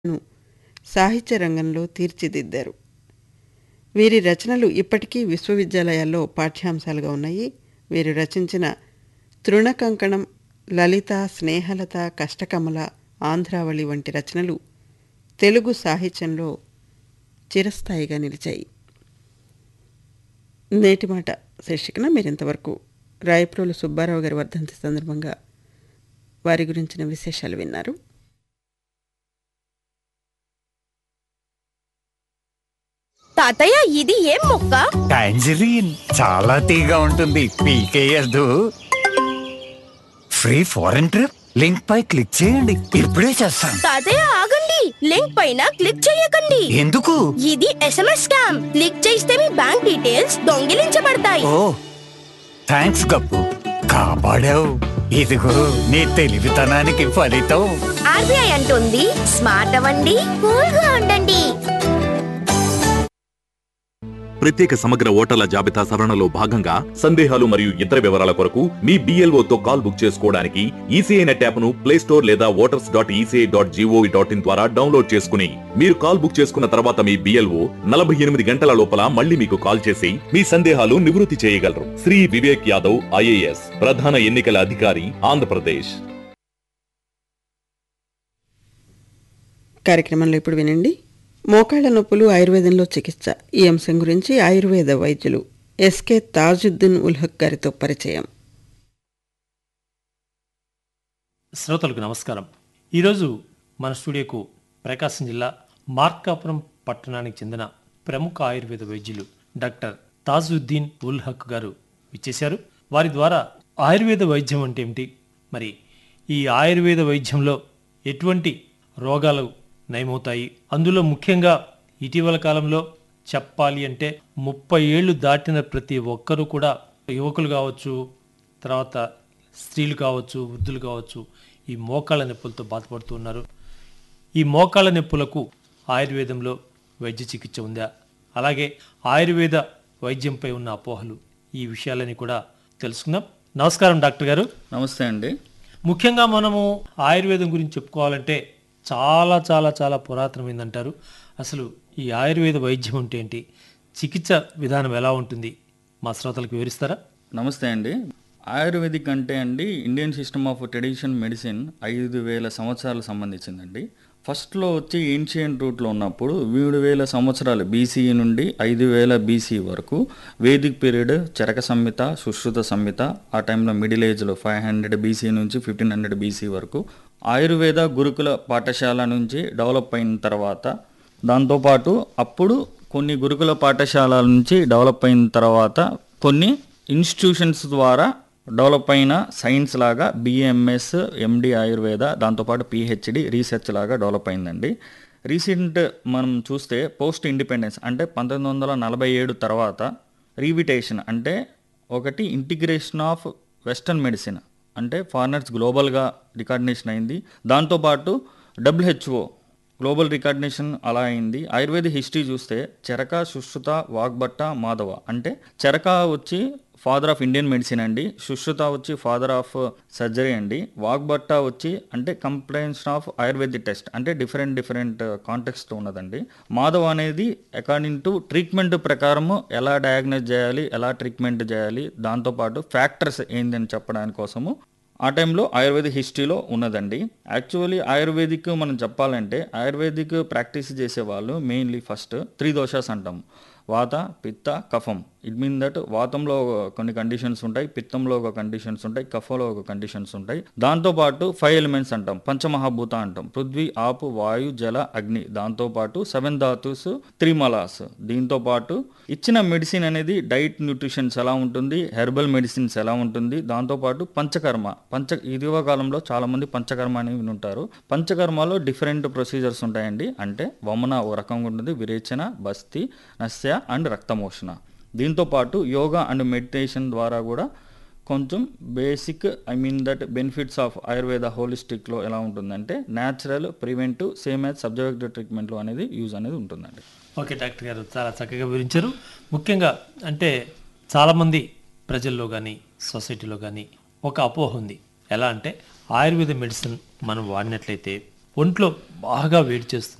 ను సాహిత్య రంగంలో తీర్చిదిద్దారు వీరి రచనలు ఇప్పటికీ విశ్వవిద్యాలయాల్లో పాఠ్యాంశాలుగా ఉన్నాయి వీరు రచించిన తృణకంకణం లలిత స్నేహలత కష్టకమల ఆంధ్రావళి వంటి రచనలు తెలుగు సాహిత్యంలో చిరస్థాయిగా నిలిచాయి నేటి మాట శీర్షికన మీరింతవరకు రాయప్రోలు సుబ్బారావు గారి వర్ధంతి సందర్భంగా వారి గురించిన విశేషాలు విన్నారు తాతయ్య ఇది ఏం మొక్క టాంజరీన్ చాలా తీగా ఉంటుంది పీకేయద్దు ఫ్రీ ఫారెన్ ట్రిప్ లింక్ పై క్లిక్ చేయండి ఇప్పుడే చేస్తాను తాతయ్య ఆగండి లింక్ పైన క్లిక్ చేయకండి ఎందుకు ఇది ఎస్ఎంఎస్ స్కామ్ క్లిక్ చేస్తే మీ బ్యాంక్ డీటెయిల్స్ దొంగిలించబడతాయి ఓ థ్యాంక్స్ గప్పు కాపాడావు ఇదిగో నీ తెలివితనానికి ఫలితం ఆర్బీఐ అంటుంది స్మార్ట్ అవ్వండి కూల్ గా ఉండండి ప్రత్యేక సమగ్ర ఓటర్ల జాబితా సవరణలో భాగంగా సందేహాలు మరియు ఇతర వివరాల కొరకు మీ BLO తో కాల్ బుక్ చేసుకోవడానికి ఈసీఐ నెట్ యాప్ ను ప్లే స్టోర్ లేదా voters dot ECI dot gov dot in ద్వారా డౌన్లోడ్ చేసుకుని మీరు కాల్ బుక్ చేసుకున్న తర్వాత మీ బిఎల్ఓ నలభై ఎనిమిది గంటల లోపల మళ్ళీ మీకు కాల్ చేసి మీ సందేహాలు నివృత్తి చేయగలరు శ్రీ వివేక్ యాదవ్ ఐఏఎస్ ప్రధాన ఎన్నికల అధికారి ఆంధ్రప్రదేశ్ కార్యక్రమంలో ఇప్పుడు వినండి మోకాళ్ల నొప్పులు ఆయుర్వేదంలో చికిత్స ఈ అంశం గురించి ఆయుర్వేద వైద్యులు ఎస్కే తాజుద్దీన్ ఉల్హక్ గారితో పరిచయం శ్రోతలకు నమస్కారం ఈరోజు మన స్టూడియోకు ప్రకాశం జిల్లా మార్కాపురం పట్టణానికి చెందిన ప్రముఖ ఆయుర్వేద వైద్యులు డాక్టర్ తాజుద్దీన్ ఉల్ హక్ గారు ఇచ్చేశారు వారి ద్వారా ఆయుర్వేద వైద్యం అంటే ఏమిటి మరి ఈ ఆయుర్వేద వైద్యంలో ఎటువంటి రోగాలు నయమవుతాయి అందులో ముఖ్యంగా ఇటీవల కాలంలో చెప్పాలి అంటే ముప్పై ఏళ్ళు దాటిన ప్రతి ఒక్కరూ కూడా యువకులు కావచ్చు తర్వాత స్త్రీలు కావచ్చు వృద్ధులు కావచ్చు ఈ మోకాళ్ళ నొప్పులతో బాధపడుతూ ఉన్నారు ఈ మోకాళ్ళ నొప్పులకు ఆయుర్వేదంలో వైద్య చికిత్స ఉందా అలాగే ఆయుర్వేద వైద్యంపై ఉన్న అపోహలు ఈ విషయాలని కూడా తెలుసుకుందాం నమస్కారం డాక్టర్ గారు నమస్తే అండి ముఖ్యంగా మనము ఆయుర్వేదం గురించి చెప్పుకోవాలంటే చాలా చాలా చాలా పురాతనమైందంటారు అసలు ఈ ఆయుర్వేద వైద్యం అంటే ఏంటి చికిత్స విధానం ఎలా ఉంటుంది మా శ్రోతలకు వివరిస్తారా నమస్తే అండి ఆయుర్వేదిక్ అంటే అండి Indian system of tradition medicine ఐదు వేల సంవత్సరాలకు సంబంధించిందండి ఫస్ట్లో వచ్చి ఏన్షియంట్ రూట్లో ఉన్నప్పుడు మూడు వేల సంవత్సరాలు బీసీ నుండి ఐదు వేల బీసీ వరకు వేదిక్ పీరియడ్ చరక సంహిత సుశ్రుత సంహిత ఆ టైంలో మిడిల్ ఏజ్లో ఫైవ్ హండ్రెడ్ బీసీ నుంచి ఫిఫ్టీన్ హండ్రెడ్ బీసీ వరకు ఆయుర్వేద గురుకుల పాఠశాల నుంచి డెవలప్ అయిన తర్వాత దాంతోపాటు అప్పుడు కొన్ని గురుకుల పాఠశాలల నుంచి డెవలప్ అయిన తర్వాత కొన్ని ఇన్స్టిట్యూషన్స్ ద్వారా డెవలప్ అయిన సైన్స్ లాగా బిఎంఎస్ ఎండి ఆయుర్వేద దాంతోపాటు పిహెచ్డి రీసెర్చ్ లాగా డెవలప్ అయిందండి రీసెంట్ మనం చూస్తే పోస్ట్ ఇండిపెండెన్స్ అంటే పంతొమ్మిది వందల నలభై ఏడు తర్వాత రీవిటేషన్ అంటే ఒకటి ఇంటిగ్రేషన్ ఆఫ్ వెస్టర్న్ మెడిసిన్ అంటే ఫారినర్స్ గ్లోబల్గా రికగ్నిషన్ అయింది దాంతోపాటు డబ్ల్యూహెచ్ఓ గ్లోబల్ రికగ్నిషన్ అలా అయింది ఆయుర్వేద హిస్టరీ చూస్తే చెరక సుశ్రుత వాగ్భట్ట మాధవ అంటే చెరక వచ్చి ఫాదర్ ఆఫ్ ఇండియన్ మెడిసిన్ అండి సుశ్రుత వచ్చి ఫాదర్ ఆఫ్ సర్జరీ అండి వాగ్భట్ట వచ్చి అంటే కంప్లైన్షన్ ఆఫ్ ఆయుర్వేదిక్ టెస్ట్ అంటే డిఫరెంట్ డిఫరెంట్ కాంటెక్స్ట్ ఉన్నదండి మాధవ్ అనేది అకార్డింగ్ టు ట్రీట్మెంట్ ప్రకారము ఎలా డయాగ్నోజ్ చేయాలి ఎలా ట్రీట్మెంట్ చేయాలి దాంతోపాటు ఫ్యాక్టర్స్ ఏందని చెప్పడానికి కోసము ఆ టైంలో ఆయుర్వేద హిస్టరీలో ఉన్నదండి యాక్చువల్లీ ఆయుర్వేదిక్ మనం చెప్పాలంటే ఆయుర్వేదిక్ ప్రాక్టీస్ చేసే వాళ్ళు మెయిన్లీ ఫస్ట్ త్రీ దోషాస్ అంటాం వాత పిత్త కఫం ఇట్ మీన్ దట్ వాతంలో కొన్ని కండిషన్స్ ఉంటాయి పిత్తంలో ఒక కండిషన్స్ ఉంటాయి కఫంలో ఒక కండిషన్స్ ఉంటాయి దాంతోపాటు ఫైవ్ ఎలిమెంట్స్ అంటాం పంచమహాభూత అంటాం పృథ్వీ ఆపు వాయు జల అగ్ని దాంతోపాటు సెవెన్ ధాతుస్ త్రిమలాస్ దీంతో పాటు ఇచ్చిన మెడిసిన్ అనేది డైట్ న్యూట్రిషన్స్ ఎలా ఉంటుంది హెర్బల్ మెడిసిన్స్ ఎలా ఉంటుంది దాంతోపాటు పంచకర్మ పంచ ఇదివ కాలంలో చాలా మంది పంచకర్మ అని వినుంటారు పంచకర్మలో డిఫరెంట్ ప్రొసీజర్స్ ఉంటాయండి అంటే వమన ఓ రకంగా ఉంటుంది విరేచన బస్తి నస్య అండ్ రక్తమోషణ దీంతో పాటు యోగా అండ్ మెడిటేషన్ ద్వారా కూడా కొంచెం basic I mean that benefits of Ayurveda హోలిస్టిక్లో ఎలా ఉంటుందంటే natural preventive same as subjective ట్రీట్మెంట్లో అనేది యూజ్ అనేది ఉంటుందండి ఓకే డాక్టర్ గారు చాలా చక్కగా వివరించారు ముఖ్యంగా అంటే చాలామంది ప్రజల్లో కానీ సొసైటీలో కానీ ఒక అపోహ ఉంది ఎలా అంటే ఆయుర్వేద మెడిసిన్ మనం వాడినట్లయితే ఒంట్లో బాగా వేడి చేస్తుంది